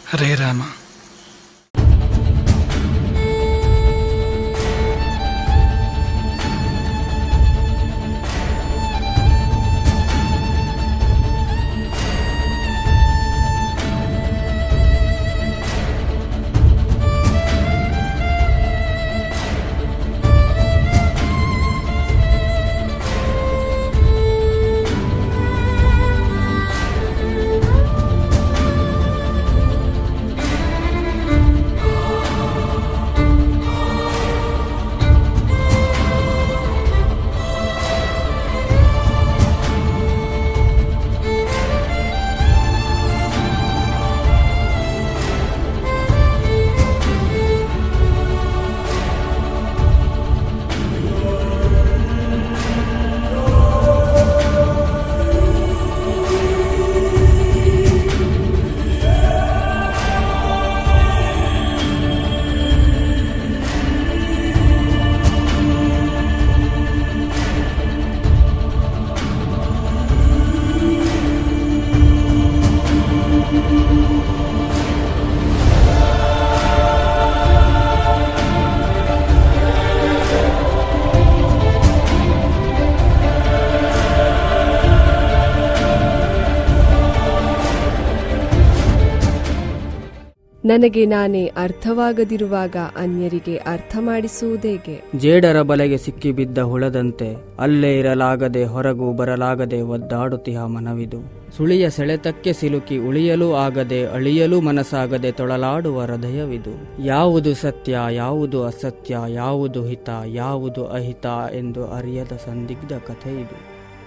ಹರೇ ರಾಮ ನನಗೆ ನಾನೇ ಅರ್ಥವಾಗದಿರುವಾಗ ಅನ್ಯರಿಗೆ ಅರ್ಥ ಮಾಡಿಸುವುದೇಗೆ ಜೇಡರ ಬಲೆಗೆ ಸಿಕ್ಕಿಬಿದ್ದ ಹುಳದಂತೆ ಅಲ್ಲೇ ಇರಲಾಗದೆ ಹೊರಗೂ ಬರಲಾಗದೆ ಒದ್ದಾಡುತ್ತಿಹ ಮನವಿದು ಸುಳಿಯ ಸೆಳೆತಕ್ಕೆ ಸಿಲುಕಿ ಉಳಿಯಲು ಆಗದೆ ಅಳಿಯಲು ಮನಸ್ಸಾಗದೆ ತೊಳಲಾಡುವ ಹೃದಯವಿದು ಯಾವುದು ಸತ್ಯ ಯಾವುದು ಅಸತ್ಯ ಯಾವುದು ಹಿತ ಯಾವುದು ಅಹಿತ ಎಂದು ಅರಿಯದ ಸಂದಿಗ್ಧ ಕಥೆ ಇದು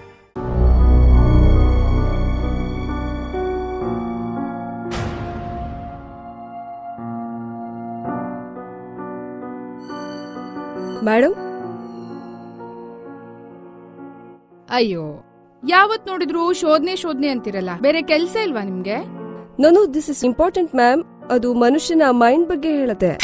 ಮೇಡಮ್ ಅಯ್ಯೋ ಯಾವತ್ ನೋಡಿದ್ರು ಶೋಧನೆ ಶೋಧನೆ ಅಂತಿರಲ್ಲ ಬೇರೆ ಕೆಲ್ಸ ಇಲ್ವಾ ನಿಮ್ಗೆ ನಾನು ದಿಸ್ ಇಸ್ ಇಂಪಾರ್ಟೆಂಟ್ ಮ್ಯಾಮ್ ಅದು ಮನುಷ್ಯನ ಮೈಂಡ್ ಬಗ್ಗೆ ಹೇಳುತ್ತೆ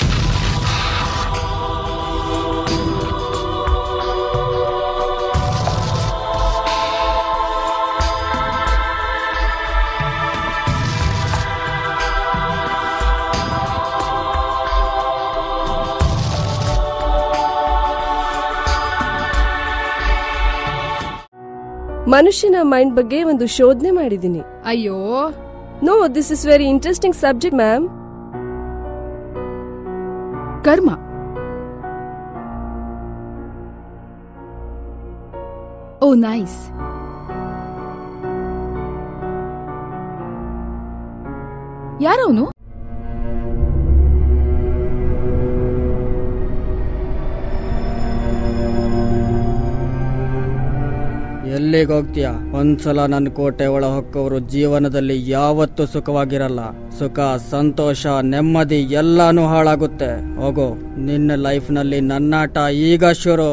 ಮನುಷ್ಯನ ಮೈಂಡ್ ಬಗ್ಗೆ ಒಂದು ಶೋಧನೆ ಮಾಡಿದ್ದೀನಿ ಅಯ್ಯೋ no this is very interesting subject ma'am ಕರ್ಮ ಓ ನೈಸ್ ಯಾರವನು ಎಲ್ಲಿಗೆ ಹೋಗ್ತೀಯ ಒಂದ್ಸಲ ನನ್ನ ಕೋಟೆ ಒಳ ಹೊಕ್ಕವರು ಜೀವನದಲ್ಲಿ ಯಾವತ್ತೂ ಸುಖವಾಗಿರಲ್ಲ ಸುಖ ಸಂತೋಷ ನೆಮ್ಮದಿ ಎಲ್ಲಾನು ಹಾಳಾಗುತ್ತೆ ಹೋಗು ನಿನ್ನ ಲೈಫ್ನಲ್ಲಿ ನನ್ನಾಟ ಈಗ ಶುರು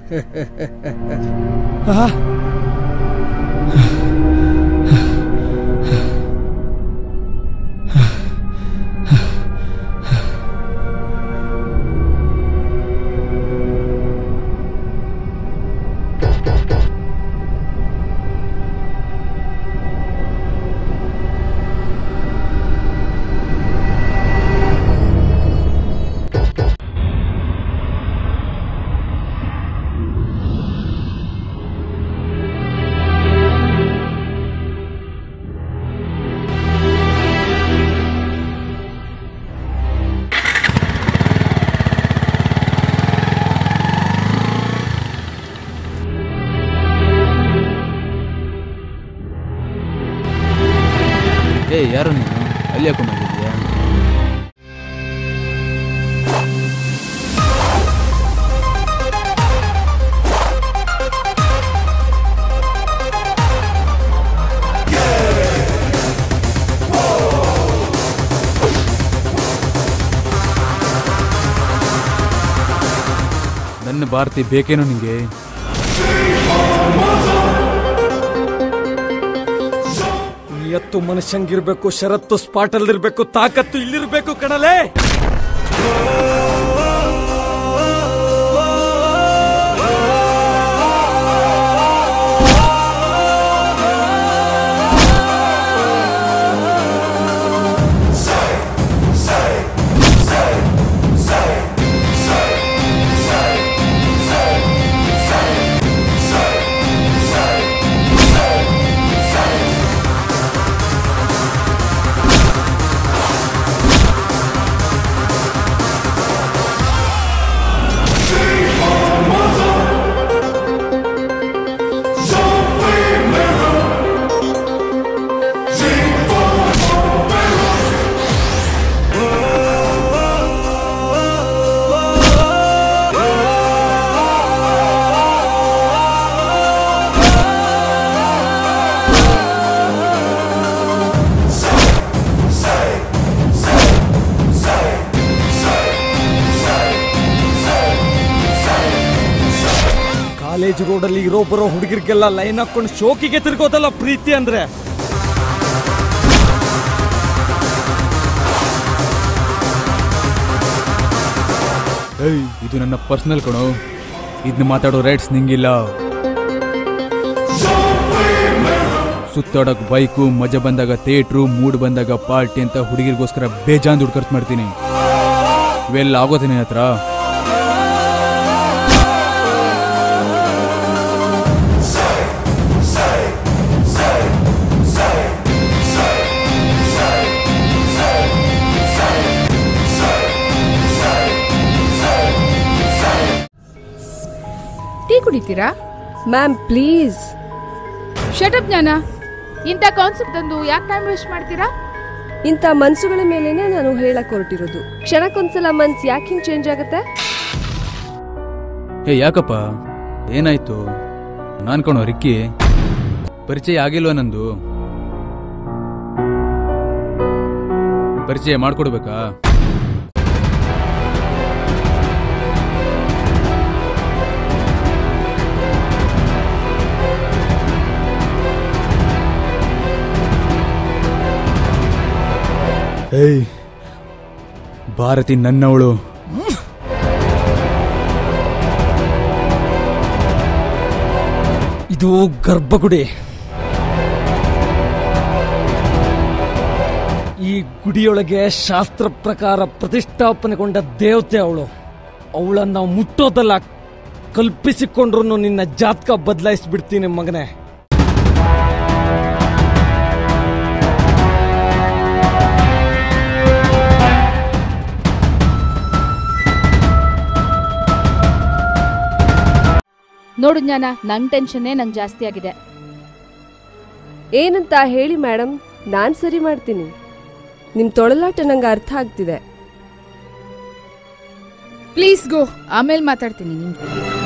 ಏ ಯಾರು ನೀನು ಅಲ್ಲಿ ಯಾಕೆ ಮಲಗಿದ್ಯಾ ನನ್ನ ಭಾರತಿ ಬೇಕೇನೋ ನಿಂಗೆ ನಿಯತ್ತು ಮನುಷ್ಯಂಗಿರ್ಬೇಕು ಷರತ್ತು ಸ್ಪಾಟ್ ಅಲ್ಲಿರ್ಬೇಕು ತಾಕತ್ತು ಇಲ್ಲಿರ್ಬೇಕು ಕಣಲೇ ಕಾಲೇಜ್ ರೋಡಲ್ಲಿ ಇರೋ ಬರೋ ಹುಡುಗರಿಗೆಲ್ಲ ಲೈನ್ ಹಾಕೊಂಡು ಶೋಕಿಗೆ ತಿರ್ಗೋದಲ್ಲ ಪ್ರೀತಿ ಅಂದ್ರೆ ಏಯ್ ಇದು ನನ್ನ ಪರ್ಸನಲ್ ಕಣೋ ಇದನ್ನ ಮಾತಾಡೋ ರೈಟ್ಸ್ ನಿಂಗಿಲ್ಲ ಸುತ್ತಾಡಕ್ ಬೈಕು ಮಜಾ ಬಂದಾಗ ಥಿಯೇಟ್ರು ಮೂಡ್ ಬಂದಾಗ ಪಾರ್ಟಿ ಅಂತ ಹುಡುಗಿರಿಗೋಸ್ಕರ ಬೇಜಾನ್ ದುಡ್ಡು ಖರ್ಚು ಮಾಡ್ತೀನಿ ಇವೆಲ್ಲ ಆಗೋದೇ ನಿನ್ನ ಹತ್ರ ಟೀ ಕುಡಿತೀರಾ ಮ್ಯಾಮ್ ಪ್ಲೀಸ್ ಶಟಪ್ ಜ್ಞಾನ ಇಂಥ ಕಾನ್ಸೆಪ್ಟ್ ತಂದು ಯಾಕೆ ಟೈಮ್ ವೇಸ್ಟ್ ಮಾಡ್ತೀರಾ ಇಂಥ ಮನ್ಸುಗಳ ಮೇಲೇನೆ ನಾನು ಹೇಳಕ್ ಹೊರಟಿರೋದು ಕ್ಷಣಕ್ಕೊಂದ್ಸಲ ಮನ್ಸ್ ಯಾಕೆ ಹಿಂಗ್ ಚೇಂಜ್ ಆಗುತ್ತೆ ಏ ಯಾಕಪ್ಪ ಏನಾಯ್ತು ನಾನ್ ಕಣೋ ರಿಕ್ಕಿ ಪರಿಚಯ ಆಗಿಲ್ವಾ ನಂದು ಪರಿಚಯ ಮಾಡ್ಕೊಡ್ಬೇಕಾ ಏಯ್ ಭಾರತಿ ನನ್ನವಳು ಇದು ಗರ್ಭಗುಡಿ ಈ ಗುಡಿಯೊಳಗೆ ಶಾಸ್ತ್ರ ಪ್ರಕಾರ ಪ್ರತಿಷ್ಠಾಪನೆಗೊಂಡ ದೇವತೆ ಅವಳು ಅವಳನ್ನ ಮುಟ್ಟೋದಲ್ಲ ಕಲ್ಪಿಸಿಕೊಂಡ್ರು ನಿನ್ನ ಜಾತಕ ಬದಲಾಯಿಸ್ಬಿಡ್ತೀನಿ ಮಗನೇ ನೋಡು ಜ್ಞಾನ ನಂಗ್ ಟೆನ್ಷನ್ನೇ ನಂಗೆ ಜಾಸ್ತಿ ಆಗಿದೆ ಏನಂತ ಹೇಳಿ ಮೇಡಮ್ ನಾನ್ ಸರಿ ಮಾಡ್ತೀನಿ ನಿಮ್ ತೊಳಲಾಟ ನಂಗೆ ಅರ್ಥ ಆಗ್ತಿದೆ ಪ್ಲೀಸ್ ಗೋ ಆಮೇಲೆ ಮಾತಾಡ್ತೀನಿ ನಿಮ್ಗೆ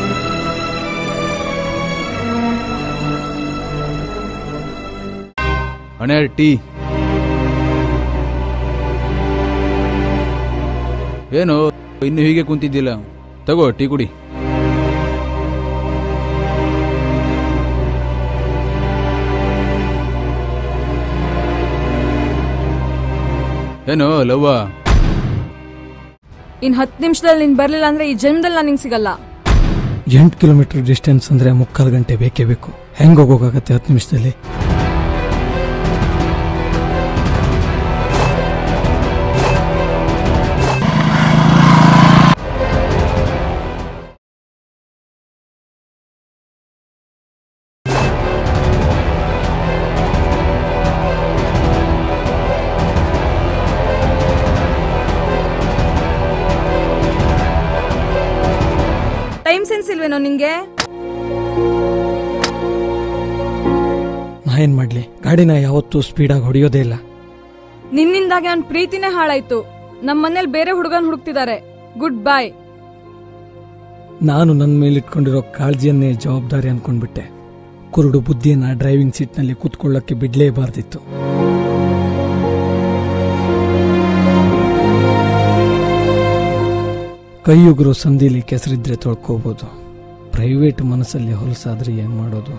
ಹಣೆ ಟೀ ಏನು ಇನ್ನು ಹೀಗೆ ಕುಂತಿದ್ದಿಲ್ಲ ತಗೋ ಟೀ ಕುಡಿ ಏನು ಲವ್ವ ಇನ್ ಹತ್ತು ನಿಮಿಷದಲ್ಲಿ ನೀನ್ ಬರ್ಲಿಲ್ಲ ಅಂದ್ರೆ ಈ ಜನ್ಮದಲ್ಲಿ ನಾನು ನಿಂಗೆ ಸಿಗಲ್ಲ ಎಂಟು ಕಿಲೋಮೀಟರ್ ಡಿಸ್ಟೆನ್ಸ್ ಅಂದ್ರೆ ಮುಕ್ಕಾಲು ಗಂಟೆ ಬೇಕೇ ಬೇಕು ಹೆಂಗ್ ಹೋಗೋಕಾಗತ್ತೆ ಹತ್ತು ನಿಮಿಷದಲ್ಲಿ ಟೈಮ್ ಸೆನ್ಸ್ ಇಲ್ವೇನೋ ನಿಂಗೆ ನಾ ಏನ್ ಮಾಡ್ಲಿ ಗಾಡಿನ ಯಾವತ್ತೂ ಸ್ಪೀಡಾಗಿ ಹೊಡೆಯೋದೇ ಇಲ್ಲ ನಿನ್ನಿಂದಾಗೆ ಅವ್ನ ಪ್ರೀತಿನೇ ಹಾಳಾಯ್ತು ನಮ್ಮ ಮನೇಲಿ ಬೇರೆ ಹುಡುಗನ್ ಹುಡುಕ್ತಿದ್ದಾರೆ ಗುಡ್ ಬಾಯ್ ನಾನು ನನ್ನ ಮೇಲೆ ಇಟ್ಕೊಂಡಿರೋ ಕಾಳಜಿಯನ್ನೇ ಜವಾಬ್ದಾರಿ ಅನ್ಕೊಂಡ್ಬಿಟ್ಟೆ ಕುರುಡು ಬುದ್ಧಿಯನ್ನ ಡ್ರೈವಿಂಗ್ ಸೀಟ್ನಲ್ಲಿ ಕೂತ್ಕೊಳ್ಳೋಕೆ ಬಿಡ್ಲೇಬಾರ್ದಿತ್ತು ಕೈಯುಗುರು ಸಂಧಿಲಿ ಕೆಸರಿದ್ರೆ ತೊಳ್ಕೋಬಹುದು ಪ್ರೈವೇಟ್ ಮನಸ್ಸಲ್ಲಿ ಹೊಲಸಾದ್ರೆ ಏನ್ ಮಾಡೋದು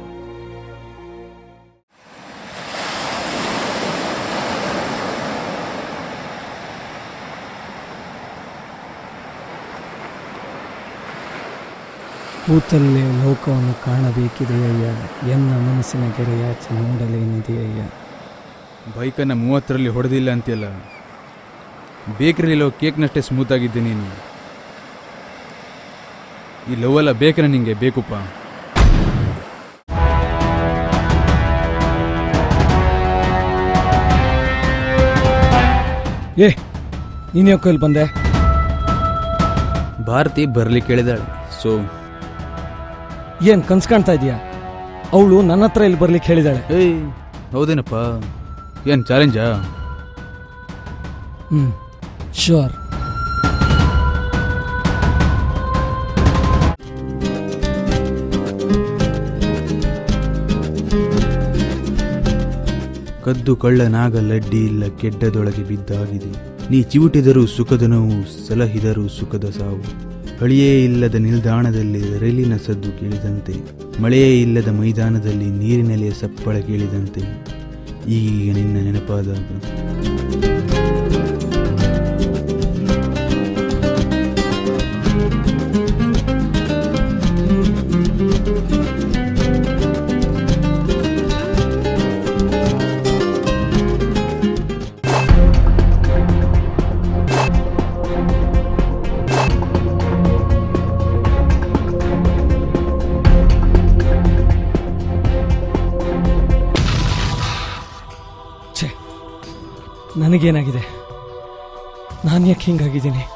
ಕೂತಲ್ಲೇ ಲೋಕವನ್ನು ಕಾಣಬೇಕಿದೆಯಯ್ಯ ಎನ್ನ ಮನಸ್ಸಿನ ಗೆರೆಯಾಚೆ ನೋಡಲೇನಿದೆಯಯ್ಯ ಬೈಕನ್ನು ಮೂವತ್ತರಲ್ಲಿ ಹೊಡೆದಿಲ್ಲ ಅಂತೀಯಲ್ಲ ಬೇಕರಿಲಿರೋ ಕೇಕ್ನಷ್ಟೇ ಸ್ಮೂತ್ ಆಗಿದ್ದೆ ನೀನು ಈ ಲವ್ ಎಲ್ಲ ಬೇಕನ ನಿಂಗೆ ಬೇಕುಪ್ಪ ಏ ನೀನ್ ಯಾಕೋ ಇಲ್ಲಿ ಬಂದೆ ಭಾರತಿ ಬರ್ಲಿ ಕೇಳಿದಾಳೆ ಸೊ ಏನ್ ಕನ್ಸ್ ಕಾಣ್ತಾ ಇದೀಯಾ ಅವಳು ನನ್ನ ಹತ್ರ ಇಲ್ಲಿ ಬರ್ಲಿಕ್ಕೆ ಹೇಳಿದಾಳೆ ಏಯ್ ಹೌದೇನಪ್ಪ ಏನು ಚಾಲೆಂಜಾ ಹ್ಮ್ ಶೋರ್ ಕದ್ದು ಕಳ್ಳನಾಗ ಲಡ್ಡಿ ಇಲ್ಲ ಕೆಡ್ಡದೊಳಗೆ ಬಿದ್ದಾಗಿದೆ ನೀ ಚಿವುಟಿದರೂ ಸುಖದ ನೋವು ಸಲಹಿದರೂ ಸುಖದ ಸಾವು ಹಳಿಯೇ ಇಲ್ಲದ ನಿಲ್ದಾಣದಲ್ಲಿ ರೈಲಿನ ಸದ್ದು ಕೇಳಿದಂತೆ ಮಳೆಯೇ ಇಲ್ಲದ ಮೈದಾನದಲ್ಲಿ ನೀರಿನಲೆಯ ಸಪ್ಪಳ ಕೇಳಿದಂತೆ ಈಗೀಗ ನಿನ್ನ ನೆನಪಾದಾಗ ಛೇ ನನಗೇನಾಗಿದೆ ನಾನು ಯಾಕೆ ಹಿಂಗಾಗಿದ್ದೀನಿ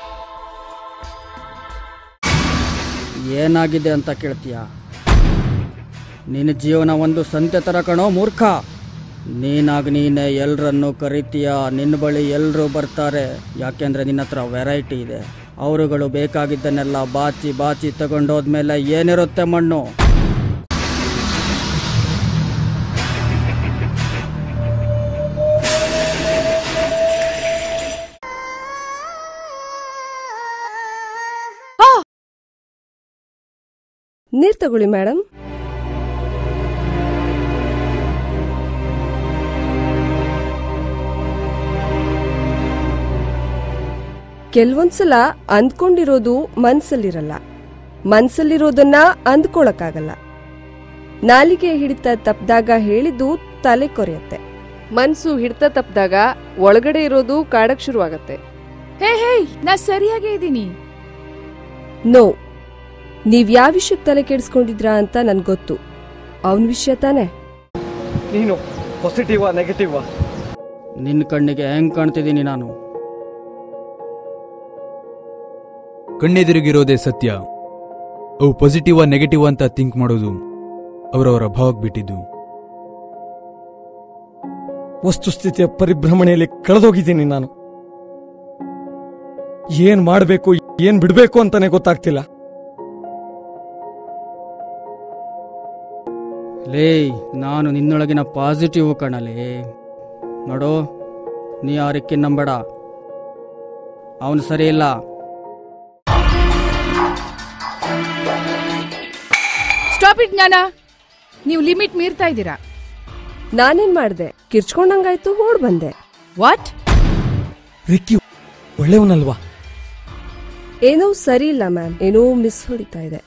ಏನಾಗಿದೆ ಅಂತ ಕೇಳ್ತೀಯ ನಿನ್ನ ಜೀವನ ಒಂದು ಸಂತೆ ಥರ ಕಣೋ ಮೂರ್ಖ ನೀನಾಗ ನೀನೆ ಎಲ್ಲರನ್ನು ಕರಿತೀಯ ನಿನ್ನ ಬಳಿ ಎಲ್ಲರೂ ಬರ್ತಾರೆ ಯಾಕೆಂದ್ರೆ ನಿನ್ನ ಹತ್ರ ವೆರೈಟಿ ಇದೆ ಅವರುಗಳು ಬೇಕಾಗಿದ್ದನ್ನೆಲ್ಲ ಬಾಚಿ ಬಾಚಿ ತಗೊಂಡೋದ್ಮೇಲೆ ಏನಿರುತ್ತೆ ಮಣ್ಣು ನೀರ್ ತಗೊಳ್ಳಿ ಮೇಡಮ್ ಕೆಲವೊಂದ್ಸಲ ಅಂದ್ಕೊಂಡಿರೋದು ಮನ್ಸಲ್ಲಿರಲ್ಲ ಮನ್ಸಲ್ಲಿರೋದನ್ನ ಅಂದ್ಕೊಳಕ್ಕಾಗಲ್ಲ ನಾಲಿಗೆ ಹಿಡಿತ ತಪ್ಪಿದಾಗ ಹೇಳಿದ್ದು ತಲೆ ಕೊರೆಯತ್ತೆ ಮನ್ಸು ಹಿಡಿತ ತಪ್ಪಿದಾಗ ಒಳಗಡೆ ಇರೋದು ಕಾಡಕ್ ಶುರುವಾಗತ್ತೆ ಹೇ ಹೇ ನಾ ಸರಿಯಾಗೇ ಇದ್ದೀನಿ ನೋ ನೀವ್ ಯಾವ ವಿಷಯಕ್ಕೆ ತಲೆ ಕೆಡಿಸ್ಕೊಂಡಿದ್ರಾ ಅಂತ ನನ್ಗೆ ಗೊತ್ತು ಅವನ ವಿಷಯ ತಾನೇ ನೀನು ಪಾಸಿಟಿವಾ ನೆಗೆಟಿವಾ ನಿನ್ನ ಕಣ್ಣಿಗೆ ಹೆಂಗ್ ಕಾಣ್ತಿದ್ದೀನಿ ನಾನು ಕಣ್ಣೆದುರಿಗಿರೋದೇ ಸತ್ಯ ಅವು ಪಾಸಿಟಿವ್ ನೆಗೆಟಿವ್ ಅಂತ ಥಿಂಕ್ ಮಾಡೋದು ಅವರವರ ಭಾವಕ್ಕೆ ಬಿಟ್ಟಿದ್ದು ವಸ್ತುಸ್ಥಿತಿಯ ಪರಿಭ್ರಮಣೆಯಲ್ಲಿ ಕಳೆದೋಗಿದ್ದೀನಿ ನಾನು ಏನ್ ಮಾಡಬೇಕು ಏನ್ ಬಿಡಬೇಕು ಅಂತಾನೆ ಗೊತ್ತಾಗ್ತಿಲ್ಲ ಲೇ ನಾನು ನಿನ್ನೊಳಗಿನ ಪಾಸಿಟಿವ್ ಕಣಲೇ ನೋಡು ನೀ ಆ ರಿಕ್ಕಿ ನಂಬೇಡ ಅವನು ಸರಿ ಇಲ್ಲ ಸ್ಟಾಪ್ ಇಟ್ ಜ್ಞಾನ ನೀವು ಲಿಮಿಟ್ ಮೀರ್ತಾ ಇದ್ದೀರಾ ನಾನೇನ್ ಮಾಡ್ದೆ ಕಿರ್ಚ್ಕೊಂಡಂಗಾಯ್ತು ಓಡ್ ಬಂದೆ ವಾಟ್ ರಿಕ್ಕಿ ಒಳ್ಳೆಯವನಲ್ವಾ ಏನೋ ಸರಿ ಇಲ್ಲ ಮ್ಯಾಮ್ ಏನೋ ಮಿಸ್ ಹೊಡಿತಾ ಇದೆ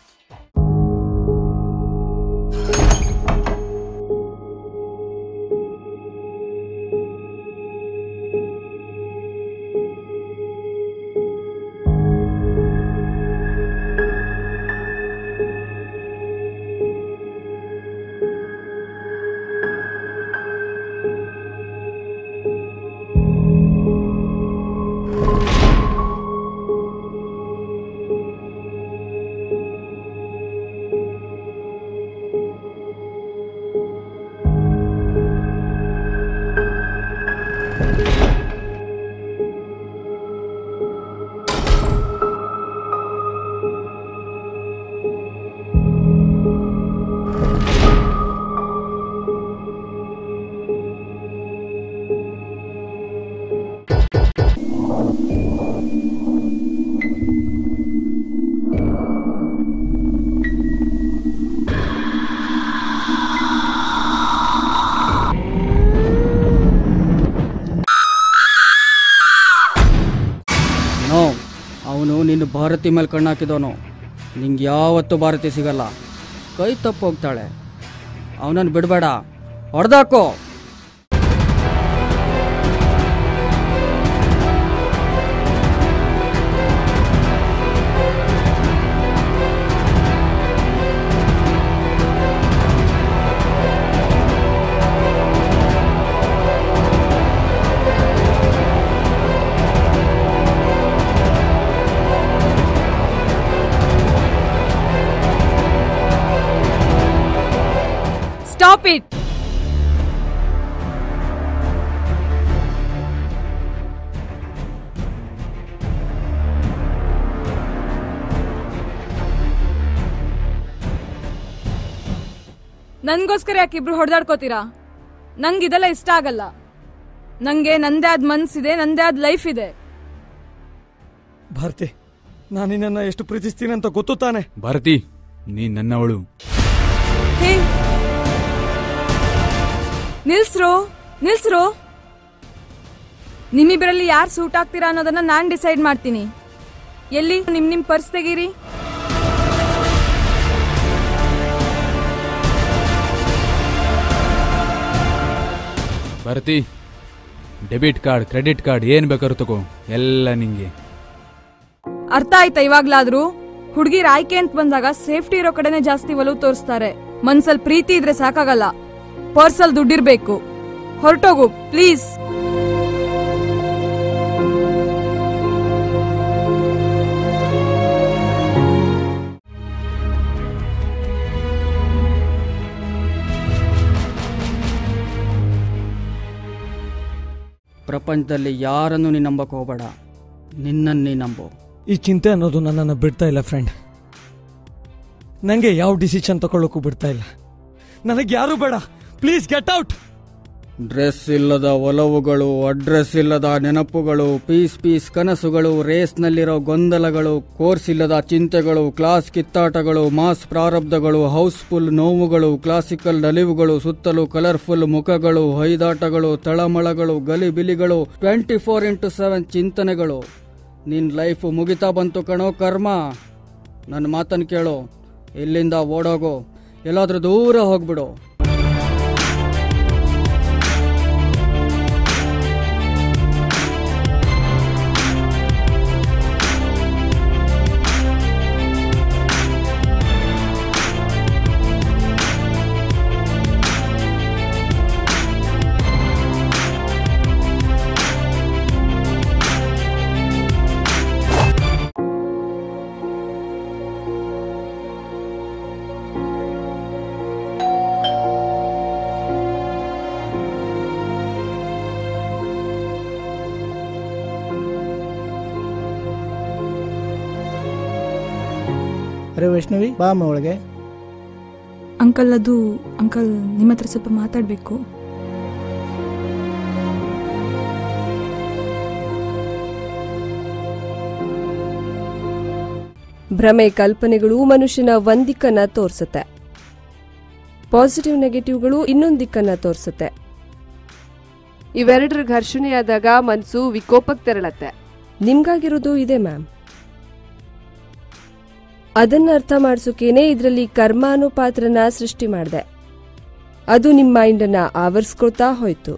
ನೋ ಅವನು ನಿನ್ನ ಭಾರತಿ ಮೇಲೆ ಕಣ್ಣಾಕಿದವನು ನಿಂಗೆ ಯಾವತ್ತೂ ಭಾರತಿ ಸಿಗಲ್ಲ ಕೈ ತಪ್ಪು ಹೋಗ್ತಾಳೆ ಅವನನ್ನು ಬಿಡಬೇಡ ಹೊಡೆದಾಕೋ ಸ್ಟಾಪ್ ಇಟ್ ನನ್ಗೋಸ್ಕರ ಯಾಕೆ ಇಬ್ರು ಹೊಡೆದಾಡ್ಕೋತೀರಾ ನಂಗೆ ಇದೆಲ್ಲ ಇಷ್ಟ ಆಗಲ್ಲ ನಂಗೆ ನಂದೇ ಆದ ಮನ್ಸಿದೆ ನಂದೇ ಆದ ಲೈಫ್ ಇದೆ ಭಾರತಿ ನಾನು ನಿನ್ನನ್ನು ಎಷ್ಟು ಪ್ರೀತಿಸ್ತೀನಿ ಅಂತ ಗೊತ್ತು ತಾನೆ ಭಾರತಿ ನೀ ನನ್ನವಳು ಹೇ ನಿಲ್ಸ್ರು ನಿಲ್ಸ್ರು ನಿಮ್ಮಿಬ್ಬರಲ್ಲಿ ಯಾರು ಸೂಟ್ ಆಗ್ತೀರಾ ಅನ್ನೋದನ್ನ ನಾನ್ ಡಿಸೈಡ್ ಮಾಡ್ತೀನಿ ಎಲ್ಲಿ ನಿಮ್ ನಿಮ್ ಪರ್ಸ್ ತೆಗೀರಿ Bharati debit card credit card ಏನ್ ಬೇಕಾದ್ರೂ ತಗೋ ಎಲ್ಲ ನಿಂಗೆ ಅರ್ಥ ಆಯ್ತಾ ಇವಾಗ್ಲಾದ್ರೂ ಹುಡುಗಿರ್ ಆಯ್ಕೆ ಅಂತ ಬಂದಾಗ ಸೇಫ್ಟಿ ಇರೋ ಕಡೆನೆ ಜಾಸ್ತಿ ಒಲವು ತೋರಿಸ್ತಾರೆ ಮನ್ಸಲ್ ಪ್ರೀತಿ ಇದ್ರೆ ಸಾಕಾಗಲ್ಲ ಪರ್ಸಲ್ ದುಡ್ಡಿರ್ಬೇಕು ಹೊರಟೋಗು ಪ್ಲೀಸ್ ಪ್ರಪಂಚದಲ್ಲಿ ಯಾರನ್ನು ನೀ ನಂಬಕ್ ಹೋಗಬೇಡ ನಿನ್ನನ್ನು ನೀ ನಂಬು ಈ ಚಿಂತೆ ಅನ್ನೋದು ನನ್ನನ್ನು ಬಿಡ್ತಾ ಇಲ್ಲ ಫ್ರೆಂಡ್ ನನಗೆ ಯಾವ ಡಿಸಿಷನ್ ತಗೊಳ್ಳೋಕ್ಕೂ ಬಿಡ್ತಾ ಇಲ್ಲ ನನಗೆ ಯಾರು ಬೇಡ ಪ್ಲೀಸ್ ಗೆಟ್ ಔಟ್ ಡ್ರೆಸ್ ಇಲ್ಲದ ಒಲವುಗಳು ಅಡ್ರೆಸ್ ಇಲ್ಲದ ನೆನಪುಗಳು ಪೀಸ್ ಪೀಸ್ ಕನಸುಗಳು ರೇಸ್ನಲ್ಲಿರೋ ಗೊಂದಲಗಳು ಕೋರ್ಸ್ ಇಲ್ಲದ ಚಿಂತೆಗಳು ಕ್ಲಾಸ್ ಕಿತ್ತಾಟಗಳು ಮಾಸ್ ಪ್ರಾರಬ್ಧಗಳು ಹೌಸ್ಫುಲ್ ನೋವುಗಳು ಕ್ಲಾಸಿಕಲ್ ನಲಿವುಗಳು ಸುತ್ತಲೂ ಕಲರ್ಫುಲ್ ಮುಖಗಳು ಹೊಯ್ದಾಟಗಳು ತಳಮಳಗಳು ಗಲಿಬಿಲಿಗಳು ಟ್ವೆಂಟಿ ಫೋರ್ ಇಂಟು ಸೆವೆನ್ ಚಿಂತನೆಗಳು ನಿನ್ ಲೈಫ್ ಮುಗಿತಾ ಬಂತು ಕಣೋ ಕರ್ಮ ನನ್ನ ಮಾತನ್ನು ಕೇಳು ಇಲ್ಲಿಂದ ಓಡೋಗು ಎಲ್ಲಾದ್ರೂ ದೂರ ಹೋಗ್ಬಿಡು ಅರೆ ವೈಷ್ಣವಿ ಬಾ ಅಮ್ಮ ಒಳಗೆ ಅಂಕಲ್ ಅದು ಅಂಕಲ್ ನಿಮ್ಮ ಹತ್ರ ಸ್ವಲ್ಪ ಮಾತಾಡ್ಬೇಕು ಭ್ರಮೆ ಕಲ್ಪನೆಗಳು ಮನುಷ್ಯನ ಒಂದ್ ದಿಕ್ಕನ್ನ ತೋರ್ಸುತ್ತೆ ಪಾಸಿಟಿವ್ ನೆಗೆಟಿವ್ಗಳು ಇನ್ನೊಂದ್ ದಿಕ್ಕನ್ನ ತೋರ್ಸುತ್ತೆ ಇವೆರಡರ ಘರ್ಷಣೆಯಾದಾಗ ಮನ್ಸು ವಿಕೋಪಕ್ಕೆ ತೆರಳತ್ತೆ ನಿಮ್ಗಾಗಿರೋದು ಇದೆ ಮ್ಯಾಮ್ ಅದನ್ನ ಅರ್ಥ ಮಾಡ್ಸೋಕೇನೆ ಇದ್ರಲ್ಲಿ ಕರ್ಮ ಅನ್ನೋ ಪಾತ್ರನ ಸೃಷ್ಟಿ ಮಾಡಿದೆ ಅದು ನಿಮ್ ಮೈಂಡನ್ನ ಆವರಿಸ್ಕೊಳ್ತಾ ಹೋಯ್ತು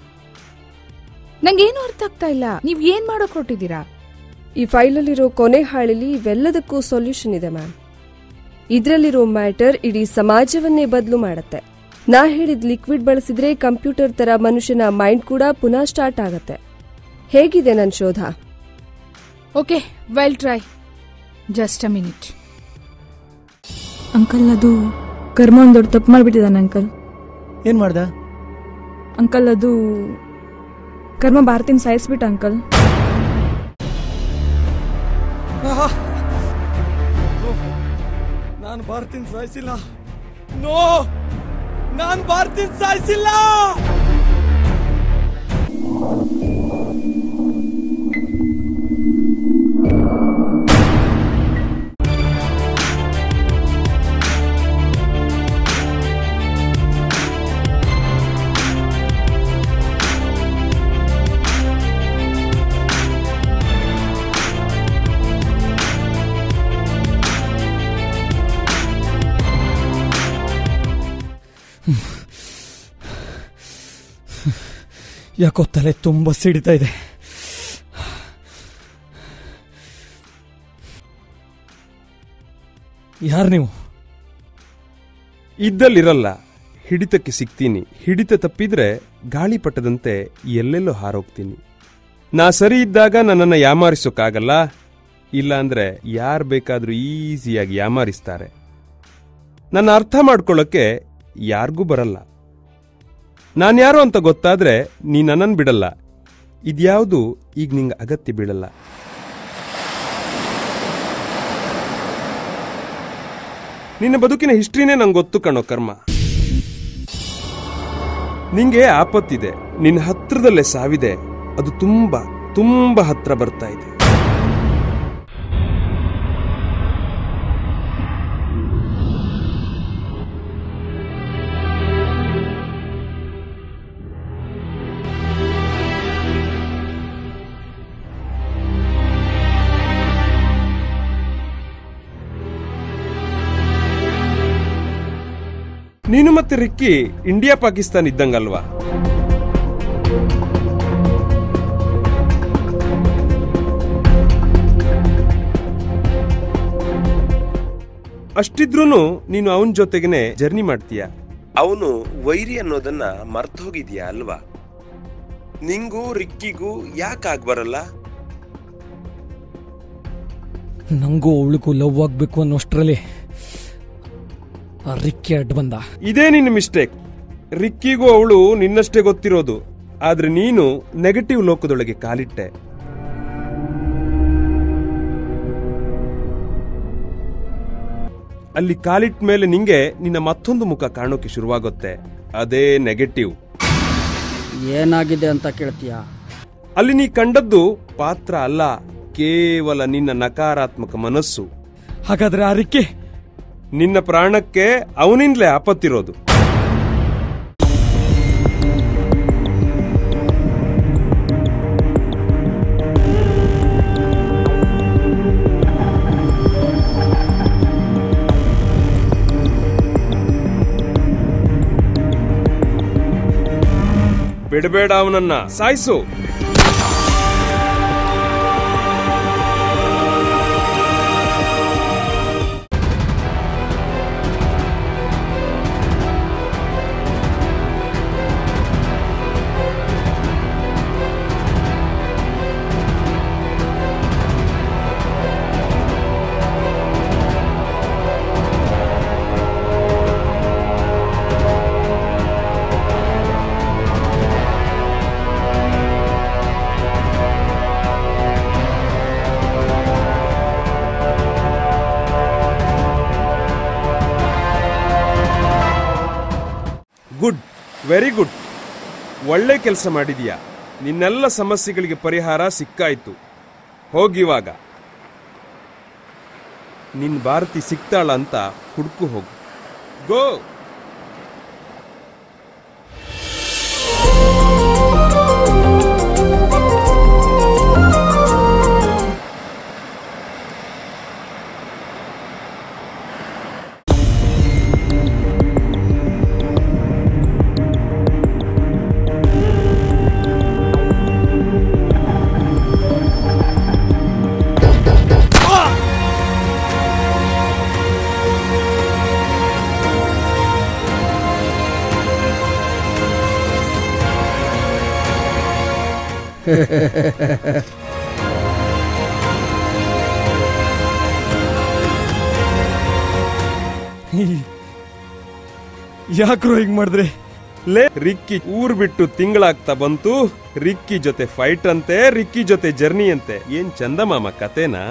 ನಂಗೇನು ಅರ್ಥ ಆಗ್ತಾ ಇಲ್ಲ ನೀವ್ ಏನ್ ಮಾಡೋಕ್ ಹೊರಟಿದ್ದೀರಾ ಈ ಫೈಲಲ್ಲಿರೋ ಕೊನೆ ಹಾಳಲ್ಲಿ ಇವೆಲ್ಲದಕ್ಕೂ ಸೊಲ್ಯೂಷನ್ ಇದೆ ಮ್ಯಾಮ್ ಇದ್ರಲ್ಲಿರೋ ಮ್ಯಾಟರ್ ಇಡೀ ಸಮಾಜವನ್ನೇ ಬದಲು ಮಾಡತ್ತೆ ನಾ ಹೇಳಿದ ಲಿಕ್ವಿಡ್ ಬಳಸಿದ್ರೆ ಕಂಪ್ಯೂಟರ್ ತರ ಮನುಷ್ಯನ ಮೈಂಡ್ ಕೂಡ ಪುನಃ ಸ್ಟಾರ್ಟ್ ಆಗತ್ತೆ ಹೇಗಿದೆ ನನ್ನ ಶೋಧ okay well try just a minute uncle ಅದು ಕರ್ಮ ಒಂದು ದೊಡ್ಡ ತಪ್ಪು ಮಾಡ್ಬಿಟ್ಟಿದ್ದಾನೆ ಅಂಕಲ್ ಏನ್ ಮಾಡ್ದ ಅಂಕಲ್ ಅದು ಕರ್ಮ ಭಾರತಿನ ಸಾಯಿಸ್ಬಿಟ್ಟ ಅಂಕಲ್ ನಾನು ಭಾರತಿನ ಸಾಯಿಸಿಲ್ಲ ನೋ ನಾನು ಭಾರತಿನ ಸಾಯಿಸಿಲ್ಲ ಯಾಕೋ ತಲೆ ತುಂಬ ಸಿಡಿತಾ ಇದೆ ಯಾರು ನೀವು ಇದ್ದಲ್ಲಿರಲ್ಲ ಹಿಡಿತಕ್ಕೆ ಸಿಗ್ತೀನಿ ಹಿಡಿತ ತಪ್ಪಿದ್ರೆ ಗಾಳಿಪಟದಂತೆ ಎಲ್ಲೆಲ್ಲೋ ಹಾರೋಗ್ತೀನಿ ನಾ ಸರಿ ಇದ್ದಾಗ ನನ್ನನ್ನು ಯಾಮಾರಿಸೋಕ್ಕಾಗಲ್ಲ ಇಲ್ಲ ಅಂದ್ರೆ ಯಾರು ಬೇಕಾದರೂ ಈಸಿಯಾಗಿ ಯಾಮಾರಿಸ್ತಾರೆ ನನ್ನ ಅರ್ಥ ಮಾಡ್ಕೊಳ್ಳೋಕ್ಕೆ ಯಾರಿಗೂ ಬರಲ್ಲ ನಾನ್ಯಾರು ಅಂತ ಗೊತ್ತಾದ್ರೆ ನೀ ನನ್ನನ್ನು ಬಿಡಲ್ಲ ಇದ್ಯಾವುದು ಈಗ ನಿಂಗೆ ಅಗತ್ಯ ಬೀಳಲ್ಲ ನಿನ್ನ ಬದುಕಿನ ಹಿಸ್ಟ್ರಿನೇ ನಂಗೆ ಗೊತ್ತು ಕಣೋ ಕರ್ಮ ನಿಂಗೆ ಆಪತ್ತಿದೆ ನಿನ್ನ ಹತ್ರದಲ್ಲೇ ಸಾವಿದೆ ಅದು ತುಂಬಾ ತುಂಬಾ ಹತ್ರ ಬರ್ತಾ ಇದೆ ನೀನು ಮತ್ತೆ ರಿಕ್ಕಿ ಇಂಡಿಯಾ ಪಾಕಿಸ್ತಾನ್ ಇದ್ದಂಗಲ್ವಾ ಅಷ್ಟಿದ್ರೂನು ನೀನು ಅವನ ಜೊತೆಗೇನೆ ಜರ್ನಿ ಮಾಡ್ತೀಯ ಅವನು ವೈರಿ ಅನ್ನೋದನ್ನ ಮರ್ತು ಹೋಗಿದ್ಯಾ ಅಲ್ವಾ ನಿಂಗೂ ರಿಕ್ಕಿಗೂ ಯಾಕಾಗ್ಬರಲ್ಲ ನಂಗೂ ಅವಳಿಗೂ ಲವ್ ಆಗ್ಬೇಕು ಅನ್ನೋಷ್ಟ್ರಲ್ಲಿ ಆ ರಿಕ್ಕಿ ಅಡ್ಡ ಬಂದ ಇದೇ ನಿನ್ನ ಮಿಸ್ಟೇಕ್ ರಿಕ್ಕಿಗೂ ಅವಳು ನಿನ್ನಷ್ಟೇ ಗೊತ್ತಿರೋದು ಆದ್ರೆ ನೀನು ನೆಗೆಟಿವ್ ಲೋಕದೊಳಗೆ ಕಾಲಿಟ್ಟೆ ಅಲ್ಲಿ ಕಾಲಿಟ್ಟ ಮೇಲೆ ನಿಂಗೆ ನಿನ್ನ ಮತ್ತೊಂದು ಮುಖ ಕಾಣೋಕೆ ಶುರುವಾಗುತ್ತೆ ಅದೇ ನೆಗೆಟಿವ್ ಏನಾಗಿದೆ ಅಂತ ಕೇಳ್ತೀಯ ಅಲ್ಲಿ ನೀ ಕಂಡದ್ದು ಪಾತ್ರ ಅಲ್ಲ ಕೇವಲ ನಿನ್ನ ನಕಾರಾತ್ಮಕ ಮನಸ್ಸು ಹಾಗಾದ್ರೆ ಆ ರಿಕ್ಕಿ ನಿನ್ನ ಪ್ರಾಣಕ್ಕೆ ಅವನಿಂದಲೇ ಆಪತ್ತಿರೋದು ಬಿಡಬೇಡ ಅವನನ್ನ ಸಾಯಿಸು ಗುಡ್ ವೆರಿ ಗುಡ್ ಒಳ್ಳೆ ಕೆಲಸ ಮಾಡಿದೀಯ ನಿನ್ನೆಲ್ಲ ಸಮಸ್ಯೆಗಳಿಗೆ ಪರಿಹಾರ ಸಿಕ್ಕಾಯ್ತು ಹೋಗಿವಾಗ ನಿನ್ ಭಾರತಿ ಸಿಕ್ತಾಳ ಅಂತ ಹುಡ್ಕು ಹೋಗು ಗೋ ಯಾಕ್ರೋ ಹಿಂಗ್ ಮಾಡಿದ್ರೆ ಲೇ ರಿಕ್ಕಿ ಊರ್ ಬಿಟ್ಟು ತಿಂಗಳಾಗ್ತಾ ಬಂತು ರಿಕ್ಕಿ ಜೊತೆ ಫೈಟ್ ಅಂತೆ ರಿಕ್ಕಿ ಜೊತೆ ಜರ್ನಿ ಅಂತೆ ಏನ್ ಚಂದ ಮಾಮ ಕತೆನಾ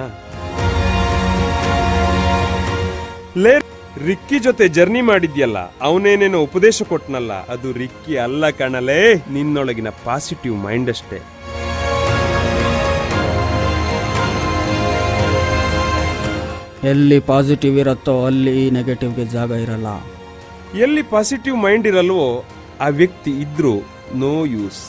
ಲೇ ರಿಕ್ಕಿ ಜೊತೆ ಜರ್ನಿ ಮಾಡಿದ್ಯಲ್ಲ ಅವನೇನೇನೋ ಉಪದೇಶ ಕೊಟ್ನಲ್ಲ ಅದು ರಿಕ್ಕಿ ಅಲ್ಲ ಕಣಲೇ ನಿನ್ನೊಳಗಿನ ಪಾಸಿಟಿವ್ ಮೈಂಡ್ ಅಷ್ಟೇ ಎಲ್ಲಿ ಪಾಸಿಟಿವ್ ಇರುತ್ತೋ ಅಲ್ಲಿ ನೆಗೆಟಿವ್ಗೆ ಜಾಗ ಇರಲ್ಲ ಎಲ್ಲಿ ಪಾಸಿಟಿವ್ ಮೈಂಡ್ ಇರಲ್ವೋ ಆ ವ್ಯಕ್ತಿ ಇದ್ರೂ ನೋ ಯೂಸ್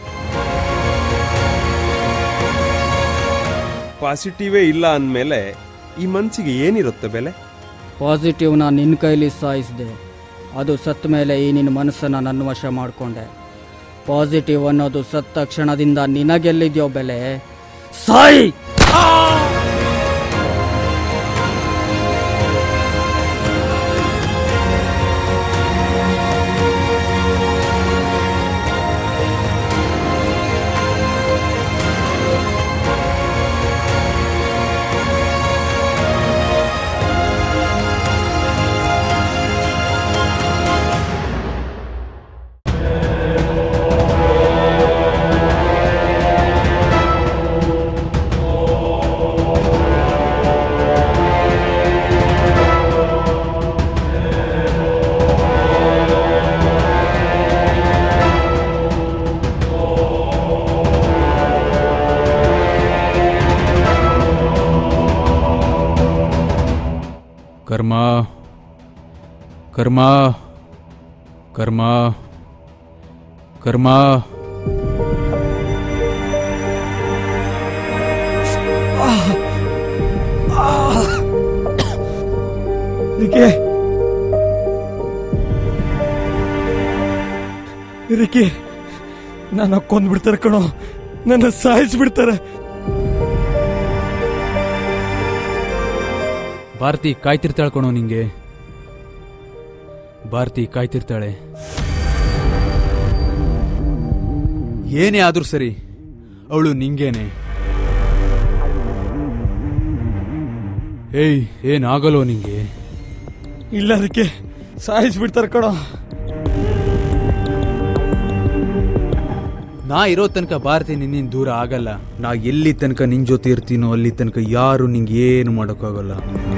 ಪಾಸಿಟಿವೇ ಇಲ್ಲ ಅಂದಮೇಲೆ ಈ ಮನ್ಸಿಗೆ ಏನಿರುತ್ತೆ ಬೆಲೆ ಪಾಸಿಟಿವ್ನ ನಿನ್ನ ಕೈಲಿ ಸಾಯಿಸಿದೆ ಅದು ಸತ್ತ ಮೇಲೆ ಈ ನಿನ್ನ ಮನಸ್ಸನ್ನು ನನ್ನ ವಶ ಮಾಡಿಕೊಂಡೆ ಪಾಸಿಟಿವ್ ಅನ್ನೋದು ಸತ್ತ ಕ್ಷಣದಿಂದ ನಿನಗೆಲ್ಲಿದೆಯೋ ಬೆಲೆ ಸಾಯಿ ಕರ್ಮ ಕರ್ಮ ಕರ್ಮ ಕರ್ಮ ರಿಕ್ಕಿ ರಿಕಿ ನನ್ನ ಕೊಂದ್ಬಿಡ್ತಾರೆ ಕಣೋ ನನ್ನ ಸಾಯಿಸ್ಬಿಡ್ತಾರೆ ಭಾರತಿ ಕಾಯ್ತಿರ್ತಾಳೆ ಕಣೋ ನಿಂಗೆ ಭಾರತಿ ಕಾಯ್ತಿರ್ತಾಳೆ ಏನೇ ಆದ್ರೂ ಸರಿ ಅವಳು ನಿಂಗೇನೆ ಏಯ್ ಏನಾಗಲ್ಲೋ ನಿಂಗೆ ಇಲ್ಲ ರಿಕಿ ಸಾಯಿಸ್ಬಿಡ್ತಾರೆ ಕಣೋ ನಾ ಇರೋ ತನಕ ಭಾರತಿ ನಿನ್ನಿಂದ ದೂರ ಆಗಲ್ಲ ನಾ ಎಲ್ಲಿ ತನಕ ನಿನ್ ಜೊತೆ ಇರ್ತೀನೋ ಅಲ್ಲಿ ತನಕ ಯಾರು ನಿಂಗೆ ಏನು ಮಾಡೋಕ್ಕಾಗಲ್ಲ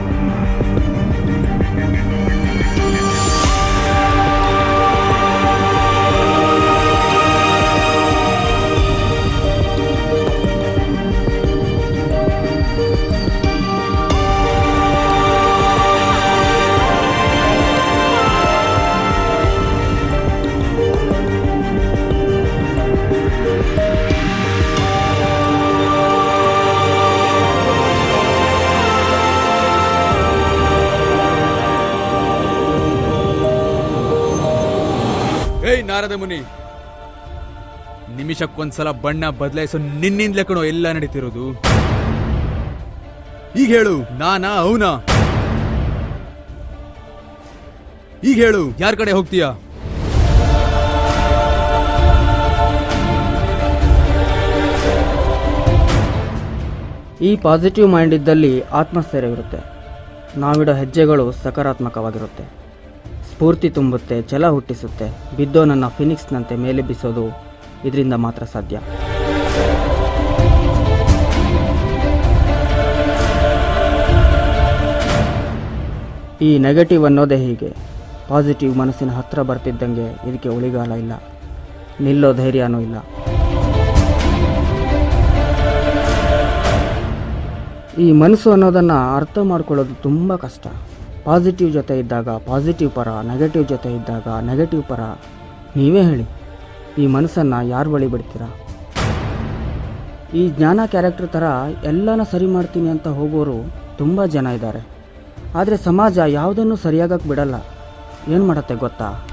ಏಯ್ ನಾರದ ಮುನಿ ನಿಮಿಷಕ್ಕೊಂದ್ಸಲ ಬಣ್ಣ ಬದಲಾಯಿಸೋ ನಿನ್ನಿಂದಲೇ ಕಣೋ ಎಲ್ಲ ನಡೀತಿರೋದು ಈಗ ಹೇಳು ನಾನಾ ಅವನಾ ಈಗ ಹೇಳು ಯಾರ ಕಡೆ ಹೋಗ್ತೀಯಾ ಈ ಪಾಸಿಟಿವ್ ಮೈಂಡ್ ಇದ್ದಲ್ಲಿ ಆತ್ಮಸ್ಥೈರ್ಯವಿರುತ್ತೆ ನಾವಿಡೋ ಹೆಜ್ಜೆಗಳು ಸಕಾರಾತ್ಮಕವಾಗಿರುತ್ತೆ ಸ್ಫೂರ್ತಿ ತುಂಬುತ್ತೆ ಛಲ ಹುಟ್ಟಿಸುತ್ತೆ ಬಿದ್ದೋನನ್ನ ಫಿನಿಕ್ಸ್ನಂತೆ ಮೇಲೆ ಬಿಸೋದು ಇದರಿಂದ ಮಾತ್ರ ಸಾಧ್ಯ ಈ ನೆಗೆಟಿವ್ ಅನ್ನೋದೇ ಹೀಗೆ ಪಾಸಿಟಿವ್ ಮನಸ್ಸಿನ ಹತ್ರ ಬರ್ತಿದ್ದಂಗೆ ಇದಕ್ಕೆ ಉಳಿಗಾಲ ಇಲ್ಲ ನಿಲ್ಲೋ ಧೈರ್ಯನೂ ಇಲ್ಲ ಈ ಮನಸ್ಸು ಅನ್ನೋದನ್ನು ಅರ್ಥ ಮಾಡ್ಕೊಳ್ಳೋದು ತುಂಬ ಕಷ್ಟ ಪಾಸಿಟಿವ್ ಜೊತೆ ಇದ್ದಾಗ ಪಾಸಿಟಿವ್ ಪರ ನೆಗೆಟಿವ್ ಜೊತೆ ಇದ್ದಾಗ ನೆಗೆಟಿವ್ ಪರ ನೀವೇ ಹೇಳಿ ಈ ಮನಸ್ಸನ್ನು ಯಾರು ಬಳಿ ಬಿಡ್ತೀರಾ ಈ ಜ್ಞಾನ ಕ್ಯಾರೆಕ್ಟರ್ ಥರ ಎಲ್ಲನ ಸರಿ ಮಾಡ್ತೀನಿ ಅಂತ ಹೋಗೋರು ತುಂಬ ಜನ ಇದ್ದಾರೆ ಆದರೆ ಸಮಾಜ ಯಾವುದನ್ನು ಸರಿಯಾಗಕ್ಕೆ ಬಿಡಲ್ಲ ಏನು ಮಾಡತ್ತೆ ಗೊತ್ತಾ